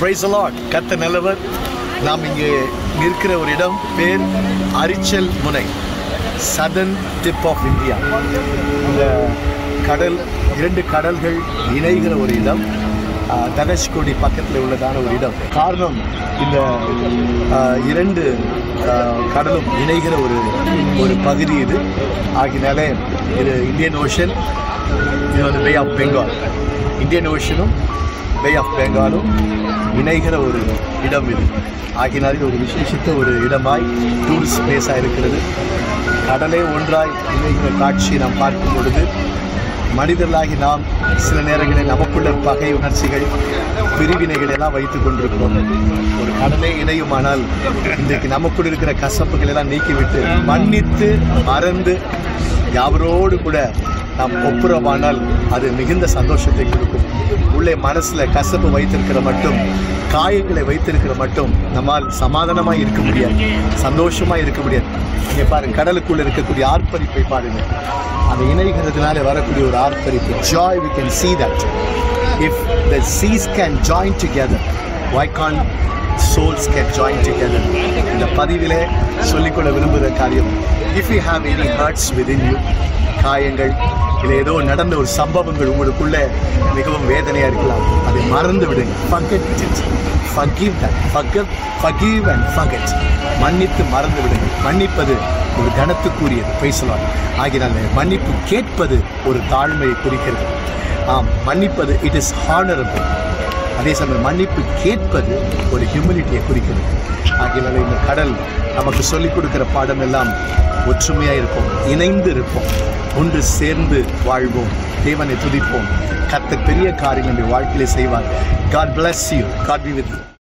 price Lord கத்த நல்லவர் நாம் இங்கே நிற்கிற ஒரு இடம் பேர் அரிச்சல் முனை சதன் டிப் ஆஃப் இந்தியா இந்த கடல் இரண்டு கடல்கள் இணைகிற ஒரு இடம் ஆஹ், தனுஷ்கோடி பக்கத்தில் உள்ளதான ஒரு இடம் காரணம் இந்த ஆஹ், இரண்டு ஆஹ், கடலும் இணைகிற ஒரு ஒரு பகுதி இது ஆகினாலே இது இந்தியன் ஓஷன் இது வந்து பே ஆஃப் பெங்கால் இந்தியன் ஓஷனும் பே ஆஃப் பெங்காலும் இணைகிற ஒரு இடம் இது ஆகினால் இது ஒரு விசேஷித்த ஒரு இடமாய் டூரிஸ்ட் பிளேஸாக இருக்கிறது கடலே ஒன்றாய் இணைகிற காட்சியை நாம் பார்க்கும் பொழுது மனிதர்களாகி நாம் சில நேரங்களில் நமக்குள்ள பகை உணர்ச்சிகள் பிரிவினைகள் எல்லாம் வைத்துக் கொண்டிருக்கிறோம் ஒரு கடலே இணையுமானால் இன்றைக்கு நமக்குள் இருக்கிற கசப்புகள் எல்லாம் நீக்கிவிட்டு மன்னித்து மறந்து யாவரோடு கூட நாம் ஒப்புரவானால் அது மிகுந்த சந்தோஷத்தை கொடுக்கும் உள்ளே மனசுல கசப்பு வைத்திருக்கிற மட்டும் காயங்களை வைத்திருக்கிற மட்டும் நம்மால் சமாதானமா இருக்க முடியாது சந்தோஷமா இருக்க முடியாது இங்க பாருங்க கடலுக்குள்ள இருக்கக்கூடிய ஆர்ப்பரிப்பை பாருங்க அது இணைகிறதுனால வரக்கூடிய ஒரு ஆர்ப்பரிப்பு joy we can see that if the seas can join together why can't souls can join together இந்த பதிவிலே சொல்லிக்கொள்ள விரும்புகிற காரியம் if you have any hurts within you காயங்கள் இல்லை ஏதோ நடந்த ஒரு சம்பவங்கள் உங்களுக்குள்ள மிகவும் வேதனையா இருக்கலாம் அதை மறந்து விடுங்க forget it forgive that forgive forgive and forget மன்னித்து மறந்து விடுங்க மன்னிப்பது ஒரு கனத்துக்குரியது பேசலாம் ஆகினால் மன்னிப்பு கேட்பது ஒரு தாழ்மையை குறிக்கிறது ஆம் மன்னிப்பது இட் இஸ் ஹானரபிள் அதே சமயம் மன்னிப்பு கேட்பது ஒரு ஹியூமிலிட்டியை குறிக்கிறது ஆகியனால இந்த கடல் நமக்கு சொல்லிக் கொடுக்கிற பாடம் எல்லாம் ஒற்றுமையாக இருப்போம் இணைந்து இருப்போம் ஒன்று சேர்ந்து வாழ்வோம் தேவனை துதிப்போம் கத்த பெரிய காரியம் நம்முடைய வாழ்க்கையிலே செய்வார் God bless you God be with you